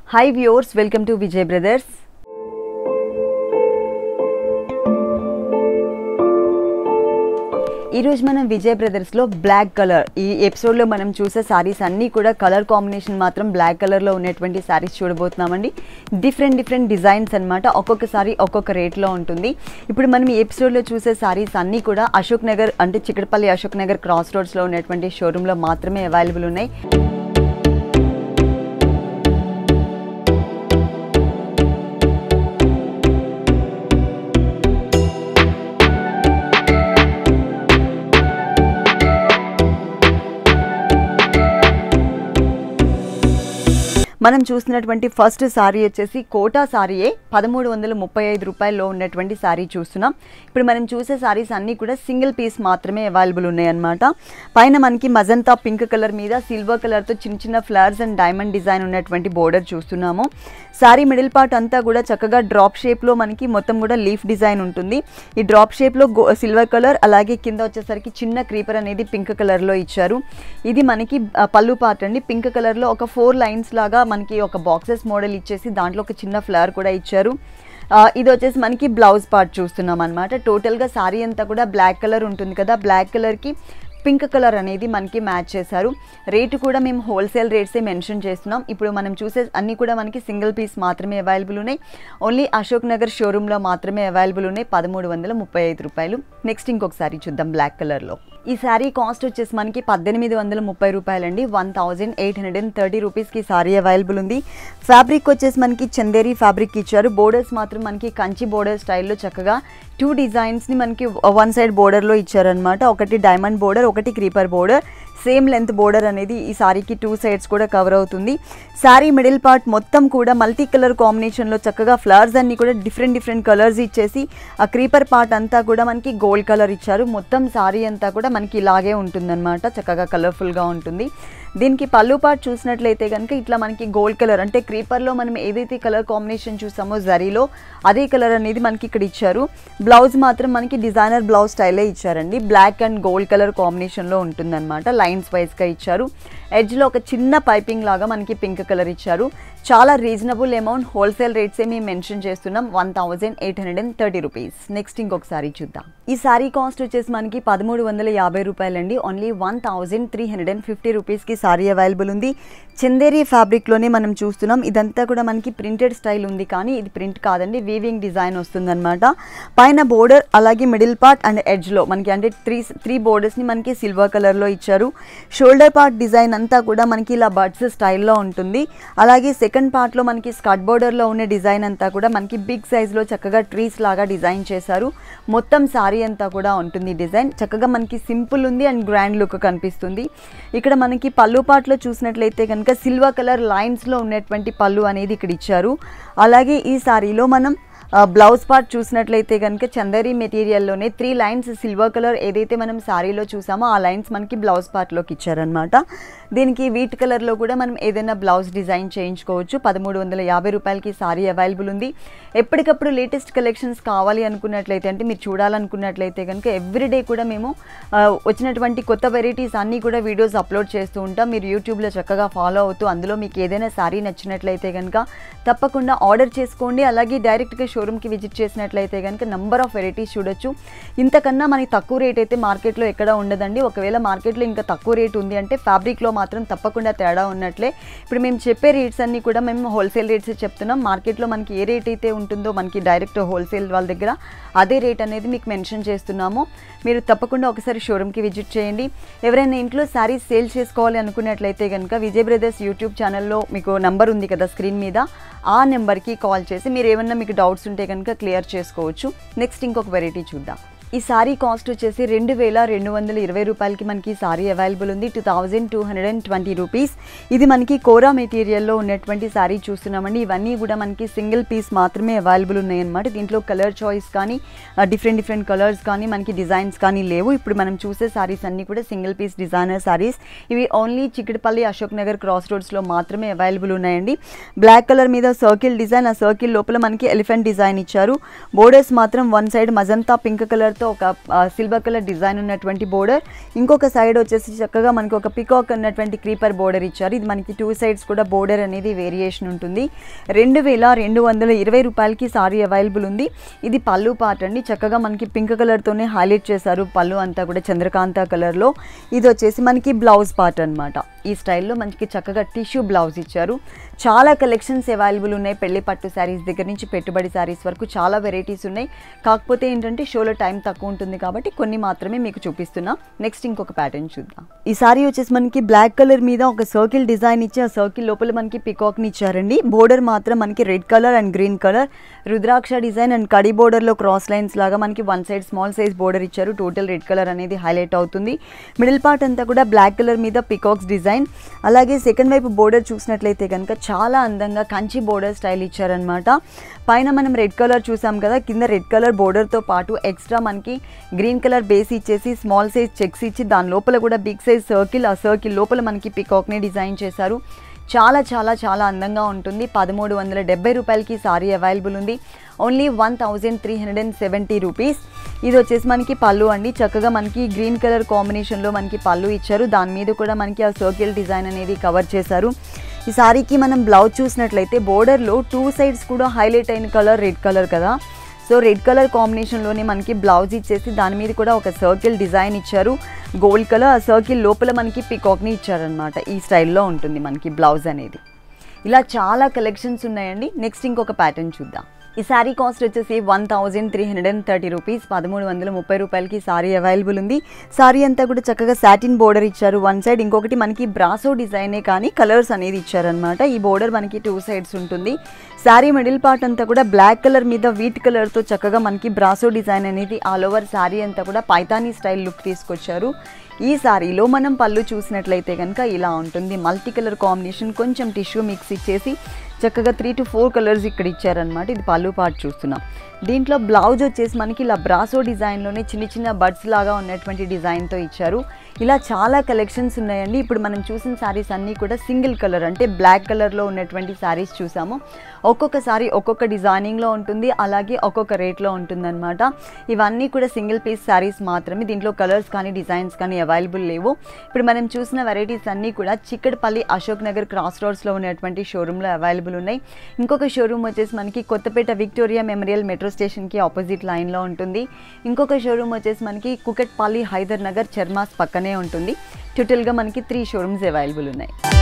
hi viewers welcome to Vijay brothers ఈరోజు మనం Vijay బ్రదర్స్లో black colour ఈ ఎపిసోడ్లో మనం చూసే శారీస్ అన్నీ కూడా కలర్ కాంబినేషన్ మాత్రం బ్లాక్ కలర్లో ఉన్నటువంటి శారీస్ చూడబోతున్నామండి డిఫరెంట్ డిఫరెంట్ డిజైన్స్ అనమాట ఒక్కొక్క సారీ ఒక్కొక్క రేట్లో ఉంటుంది ఇప్పుడు మనం ఈ ఎపిసోడ్లో చూసే శారీస్ అన్నీ కూడా అశోక్ నగర్ అంటే చిక్కడపల్లి అశోక్ నగర్ క్రాస్ రోడ్స్లో ఉన్నటువంటి షోరూంలో మాత్రమే అవైలబుల్ ఉన్నాయి మనం చూసినటువంటి ఫస్ట్ సారీ వచ్చేసి కోటా సారీయే పదమూడు వందల ముప్పై ఐదు రూపాయల్లో ఉన్నటువంటి సారీ చూస్తున్నాం ఇప్పుడు మనం చూసే సారీస్ అన్నీ కూడా సింగిల్ పీస్ మాత్రమే అవైలబుల్ ఉన్నాయన్నమాట పైన మనకి మజంతా పింక్ కలర్ మీద సిల్వర్ కలర్తో చిన్న చిన్న ఫ్లవర్స్ అండ్ డైమండ్ డిజైన్ ఉన్నటువంటి బోర్డర్ చూస్తున్నాము సారీ మిడిల్ పార్ట్ అంతా కూడా చక్కగా డ్రాప్ షేప్లో మనకి మొత్తం కూడా లీఫ్ డిజైన్ ఉంటుంది ఈ డ్రాప్ షేప్లో గో సిల్వర్ కలర్ అలాగే కింద వచ్చేసరికి చిన్న క్రీపర్ అనేది పింక్ కలర్లో ఇచ్చారు ఇది మనకి ఆ, పళ్ళు పార్ట్ అండి పింక్ కలర్లో ఒక ఫోర్ లైన్స్ లాగా మనకి ఒక బాక్సెస్ మోడల్ ఇచ్చేసి దాంట్లో ఒక చిన్న ఫ్లవర్ కూడా ఇచ్చారు ఆ, ఇది వచ్చేసి మనకి బ్లౌజ్ పార్ట్ చూస్తున్నాం అనమాట టోటల్గా సారీ అంతా కూడా బ్లాక్ కలర్ ఉంటుంది కదా బ్లాక్ కలర్కి పింక్ కలర్ అనేది మనకి మ్యాచ్ చేశారు రేటు కూడా మేము హోల్సేల్ రేట్సే మెన్షన్ చేస్తున్నాం ఇప్పుడు మనం చూసే అన్నీ కూడా మనకి సింగిల్ పీస్ మాత్రమే అవైలబుల్ ఉన్నాయి ఓన్లీ అశోక్ నగర్ షోరూంలో మాత్రమే అవైలబుల్ ఉన్నాయి పదమూడు వందల ముప్పై ఐదు రూపాయలు నెక్స్ట్ ఇంకొకసారి చూద్దాం బ్లాక్ కలర్లో ఈ శారీ కాస్ట్ వచ్చేసి మనకి పద్దెనిమిది వందల ముప్పై రూపాయలండి one thousand eight hundred and thirty రూపీస్కి శారీ అవైలబుల్ ఉంది ఫ్యాబ్రిక్ వచ్చేసి మనకి చందేరి ఫ్యాబ్రిక్ ఇచ్చారు బోర్డర్స్ మాత్రం మనకి కంచి బోర్డర్ స్టైల్లో చక్కగా టూ డిజైన్స్ని మనకి వన్ సైడ్ బోర్డర్లో ఇచ్చారనమాట ఒకటి డైమండ్ బోర్డర్ ఒకటి creeper border same length border అనేది ఈ సారీకి టూ సైడ్స్ కూడా కవర్ అవుతుంది శారీ మిడిల్ పార్ట్ మొత్తం కూడా మల్టీ కలర్ కాంబినేషన్లో చక్కగా ఫ్లవర్స్ అన్ని కూడా డిఫరెంట్ డిఫరెంట్ కలర్స్ ఇచ్చేసి ఆ క్రీపర్ పార్ట్ అంతా కూడా మనకి గోల్డ్ కలర్ ఇచ్చారు మొత్తం సారీ అంతా కూడా మనకి ఇలాగే ఉంటుందన్నమాట చక్కగా కలర్ఫుల్గా ఉంటుంది దీనికి పళ్ళు పార్ట్ చూసినట్లయితే కనుక ఇట్లా మనకి గోల్డ్ కలర్ అంటే క్రీపర్లో మనం ఏదైతే కలర్ కాంబినేషన్ చూసామో జరీలో అదే కలర్ అనేది మనకి ఇక్కడ ఇచ్చారు బ్లౌజ్ మాత్రం మనకి డిజైనర్ బ్లౌజ్ స్టైలే ఇచ్చారండి బ్లాక్ అండ్ గోల్డ్ కలర్ కాంబినేషన్లో ఉంటుందన్నమాట లైన్స్ వైజ్గా ఇచ్చారు ఎడ్జ్లో ఒక చిన్న పైపింగ్ లాగా మనకి పింక్ కలర్ ఇచ్చారు చాలా రీజనబుల్ అమౌంట్ హోల్సేల్ రేట్సే మేము మెన్షన్ చేస్తున్నాం one thousand eight hundred and thirty rupees next ఇంకొక సారీ చూద్దాం ఈ సారీ కాస్ట్ వచ్చేసి మనకి పదమూడు వందల యాభై రూపాయలండి only one thousand three hundred and fifty రూపీస్కి సారీ అవైలబుల్ ఉంది చందేరి ఫ్యాబ్రిక్లోనే మనం చూస్తున్నాం ఇదంతా కూడా మనకి ప్రింటెడ్ స్టైల్ ఉంది కానీ ఇది ప్రింట్ కాదండి వీవింగ్ డిజైన్ వస్తుందన్నమాట పైన బోర్డర్ అలాగే మిడిల్ పార్ట్ అండ్ ఎడ్జ్లో మనకి అంటే త్రీ త్రీ బోర్డర్స్ని మనకి సిల్వర్ కలర్లో ఇచ్చారు షోల్డర్ పార్ట్ డిజైన్ అంతా కూడా మనకి ఇలా బర్డ్స్ స్టైల్లో ఉంటుంది అలాగే సెకండ్ పార్ట్లో మనకి స్కర్ట్ బోర్డర్లో ఉన్న డిజైన్ అంతా కూడా మనకి బిగ్ సైజ్లో చక్కగా ట్రీస్ లాగా డిజైన్ చేశారు మొత్తం సారీ అంతా కూడా ఉంటుంది డిజైన్ చక్కగా మనకి సింపుల్ ఉంది అండ్ గ్రాండ్ లుక్ కనిపిస్తుంది ఇక్కడ మనకి పళ్ళు పార్ట్లో చూసినట్లయితే కనుక సిల్వర్ కలర్ లైన్స్లో ఉన్నటువంటి పళ్ళు అనేది ఇక్కడ ఇచ్చారు అలాగే ఈ సారీలో మనం ఆ, బ్లౌజ్ పార్ట్ చూసినట్లయితే కనుక చందరి మెటీరియల్లోనే త్రీ లైన్స్ సిల్వర్ కలర్ ఏదైతే మనం సారీలో చూసామో ఆ లైన్స్ మనకి బ్లౌజ్ పార్ట్లోకి ఇచ్చారనమాట దీనికి వీట్ కలర్లో కూడా మనం ఏదైనా బ్లౌజ్ డిజైన్ చేయించుకోవచ్చు పదమూడు వందల యాభై రూపాయలకి సారీ అవైలబుల్ ఉంది ఎప్పటికప్పుడు లేటెస్ట్ కలెక్షన్స్ కావాలి అనుకున్నట్లయితే అంటే మీరు చూడాలనుకున్నట్లయితే కనుక ఎవ్రీడే కూడా మేము ఆ, వచ్చినటువంటి కొత్త వెరైటీస్ అన్నీ కూడా వీడియోస్ అప్లోడ్ చేస్తూ ఉంటాం మీరు యూట్యూబ్లో చక్కగా ఫాలో అవుతూ అందులో మీకు ఏదైనా సారీ నచ్చినట్లయితే కనుక తప్పకుండా ఆర్డర్ చేసుకోండి అలాగే డైరెక్ట్గా షోరూమ్కి విజిట్ చేసినట్లయితే కనుక నంబర్ ఆఫ్ వెరైటీస్ చూడొచ్చు ఇంతకన్నా మనకి తక్కువ రేట్ అయితే మార్కెట్లో ఎక్కడ ఉండదండి ఒకవేళ మార్కెట్లో ఇంకా తక్కువ రేట్ ఉంది అంటే ఫ్యాబ్రిక్లో మాత్రం తప్పకుండా తేడా ఉన్నట్లే ఇప్పుడు మేము చెప్పే రేట్స్ అన్నీ కూడా మేము హోల్సేల్ రేట్స్ చెప్తున్నాం మార్కెట్లో మనకి ఏ రేట్ అయితే ఉంటుందో మనకి డైరెక్ట్ హోల్సేల్ వాళ్ళ దగ్గర అదే రేట్ అనేది మీకు మెన్షన్ చేస్తున్నాము మీరు తప్పకుండా ఒకసారి షోరూమ్కి విజిట్ చేయండి ఎవరైనా ఇంట్లో శారీస్ సేల్ చేసుకోవాలి అనుకున్నట్లయితే కనుక విజయ్ బ్రదర్స్ యూట్యూబ్ ఛానల్లో మీకు నంబర్ ఉంది కదా స్క్రీన్ మీద ఆ నెంబర్కి కాల్ చేసి మీరు ఏమన్నా మీకు డౌట్స్ ఉంటే కనుక క్లియర్ చేసుకోవచ్చు నెక్స్ట్ ఇంకొక వెరైటీ చూద్దాం ఈ సారీ కాస్ట్ వచ్చేసి రెండు వేల రెండు వందల ఇరవై రూపాయలకి మనకి సారీ అవైలబుల్ ఉంది two thousand two hundred and twenty rupees ఇది మనకి కోరా మెటీరియల్లో ఉన్నటువంటి సారీ చూస్తున్నామండి ఇవన్నీ కూడా మనకి సింగిల్ పీస్ మాత్రమే అవైలబుల్ ఉన్నాయన్నమాట దీంట్లో కలర్ చాయిస్ కానీ డిఫరెంట్ డిఫరెంట్ కలర్స్ కానీ మనకి డిజైన్స్ కానీ లేవు ఇప్పుడు మనం చూసే సారీస్ అన్నీ కూడా సింగిల్ పీస్ డిజైనర్ సారీస్ ఇవి ఓన్లీ చికిటిపల్లి అశోక్ నగర్ క్రాస్ రోడ్స్లో మాత్రమే అవైలబుల్ ఉన్నాయండి బ్లాక్ కలర్ మీద సర్కిల్ డిజైన్ ఆ సర్కిల్ లోపల మనకి ఎలిఫెంట్ డిజైన్ ఇచ్చారు బోర్డర్స్ మాత్రం వన్ సైడ్ మజంతా పింక్ కలర్తో కలర్తో ఒక సిల్వర్ కలర్ డిజైన్ ఉన్నటువంటి బోర్డర్ ఇంకొక సైడ్ వచ్చేసి చక్కగా మనకి ఒక పికాక్ ఉన్నటువంటి క్రీపర్ బోర్డర్ ఇచ్చారు ఇది మనకి టూ సైడ్స్ కూడా బోర్డర్ అనేది వేరియేషన్ ఉంటుంది రెండు వేల రెండు వందల ఇరవై రూపాయలకి సారీ అవైలబుల్ ఉంది ఇది పళ్ళు పార్ట్ అండి చక్కగా మనకి పింక్ కలర్తోనే హైలైట్ చేశారు పళ్ళు అంతా కూడా చంద్రకాంత కలర్లో ఇది వచ్చేసి మనకి బ్లౌజ్ పార్ట్ అన్నమాట ఈ స్టైల్లో మనకి చక్కగా టిష్యూ బ్లౌజ్ ఇచ్చారు చాలా కలెక్షన్స్ అవైలబుల్ ఉన్నాయి పెళ్లి పట్టు శారీస్ దగ్గర నుంచి పెట్టుబడి శారీస్ వరకు చాలా వెరైటీస్ ఉన్నాయి కాకపోతే ఏంటంటే షోలో టైం తక్కువ ఉంటుంది కాబట్టి కొన్ని మాత్రమే మీకు చూపిస్తున్నా నెక్స్ట్ ఇంకొక ప్యాటర్న్ చూద్దాం ఈ సారీ వచ్చేసి మనకి బ్లాక్ కలర్ మీద ఒక సర్కిల్ డిజైన్ ఇచ్చి ఆ సర్కిల్ లోపల మనకి పికాక్ని ఇచ్చారండి బోర్డర్ మాత్రం మనకి red colour and green colour rudraksha design and కడి బోర్డర్లో క్రాస్ లైన్స్ లాగా మనకి one side small size border ఇచ్చారు టోటల్ రెడ్ కలర్ అనేది హైలైట్ అవుతుంది మిడిల్ పార్ట్ అంతా కూడా బ్లాక్ కలర్ మీద పికాక్స్ డిజైన్ అలాగే సెకండ్ వైపు బోర్డర్ చూసినట్లయితే కనుక చాలా అందంగా కంచి బోర్డర్ స్టైల్ ఇచ్చారనమాట పైన మనం రెడ్ కలర్ చూసాం కదా కింద రెడ్ కలర్ బోర్డర్తో పాటు ఎక్స్ట్రా మనకి గ్రీన్ కలర్ బేస్ ఇచ్చేసి స్మాల్ సైజ్ చెక్స్ ఇచ్చి దాని లోపల కూడా బిగ్ సైజ్ సర్కిల్ ఆ సర్కిల్ లోపల మనకి పికాక్ని డిజైన్ చేశారు చాలా చాలా చాలా అందంగా ఉంటుంది పదమూడు వందల డెబ్బై రూపాయలకి సారీ అవైలబుల్ ఉంది only one thousand three hundred and seventy rupees ఇది వచ్చేసి మనకి పళ్ళు అండి చక్కగా మనకి గ్రీన్ కలర్ కాంబినేషన్లో మనకి పళ్ళు ఇచ్చారు దాని మీద కూడా మనకి ఆ సర్కిల్ డిజైన్ అనేది కవర్ చేశారు ఈ సారీకి మనం బ్లౌజ్ చూసినట్లయితే బోర్డర్లో టూ సైడ్స్ కూడా హైలైట్ అయిన కలర్ రెడ్ కలర్ కదా సో రెడ్ కలర్ కాంబినేషన్లోనే మనకి బ్లౌజ్ ఇచ్చేసి దాని మీద కూడా ఒక సర్కిల్ డిజైన్ ఇచ్చారు గోల్డ్ కలర్ ఆ సర్కిల్ లోపల మనకి పికాక్ని ఇచ్చారనమాట ఈ స్టైల్లో ఉంటుంది మనకి బ్లౌజ్ అనేది ఇలా చాలా కలెక్షన్స్ ఉన్నాయండి నెక్స్ట్ ఇంకొక ప్యాటర్న్ చూద్దాం ఈ శారీ కాస్ట్ వచ్చేసి one thousand three hundred and thirty rupees పదమూడు వందల ముప్పై రూపాయలకి సారీ అవైలబుల్ ఉంది సారీ అంతా కూడా చక్కగా సాటిన్ బోర్డర్ ఇచ్చారు వన్ సైడ్ ఇంకొకటి మనకి బ్రాసో డిజైనే కానీ కలర్స్ అనేది ఇచ్చారనమాట ఈ బోర్డర్ మనకి టూ సైడ్స్ ఉంటుంది శారీ మిడిల్ పార్ట్ అంతా కూడా బ్లాక్ కలర్ మీద వీట్ కలర్తో చక్కగా మనకి బ్రాసో డిజైన్ అనేది ఆల్ ఓవర్ శారీ అంతా కూడా పైతానీ స్టైల్ లుక్ తీసుకొచ్చారు ఈ సారీలో మనం పళ్ళు చూసినట్లయితే కనుక ఇలా ఉంటుంది మల్టీ కలర్ కాంబినేషన్ కొంచెం టిష్యూ మిక్స్ ఇచ్చేసి చక్కగా త్రీ టు ఫోర్ కలర్స్ ఇక్కడ ఇచ్చారనమాట ఇది పళ్ళు పార్ట్ చూస్తున్నాం దీంట్లో బ్లౌజ్ వచ్చేసి మనకి ఇలా బ్రాసో డిజైన్లోనే చిన్న చిన్న బడ్స్ లాగా ఉన్నటువంటి డిజైన్తో ఇచ్చారు ఇలా చాలా కలెక్షన్స్ ఉన్నాయండి ఇప్పుడు మనం చూసిన శారీస్ అన్నీ కూడా సింగిల్ కలర్ అంటే బ్లాక్ కలర్లో ఉన్నటువంటి శారీస్ చూసాము ఒక్కొక్క సారీ ఒక్కొక్క డిజైనింగ్లో ఉంటుంది అలాగే ఒక్కొక్క రేట్లో ఉంటుందన్నమాట ఇవన్నీ కూడా సింగిల్ పీస్ శారీస్ మాత్రమే దీంట్లో కలర్స్ కానీ డిజైన్స్ కానీ అవైలబుల్ లేవు ఇప్పుడు మనం చూసిన వెరైటీస్ అన్నీ కూడా చిక్కడపల్లి అశోక్ నగర్ క్రాస్ రోడ్స్లో ఉన్నటువంటి షోరూంలో అవైలబుల్ ఉన్నాయి ఇంకొక షోరూమ్ వచ్చేసి మనకి కొత్తపేట విక్టోరియా మెమోరియల్ మెట్రో స్టేషన్కి ఆపోజిట్ లైన్లో ఉంటుంది ఇంకొక షోరూమ్ వచ్చేసి మనకి కుకట్పల్లి హైదర్ నగర్ చర్మాస్ పక్కనే ఉంటుంది టోటల్గా మనకి త్రీ షోరూమ్స్ అవైలబుల్ ఉన్నాయి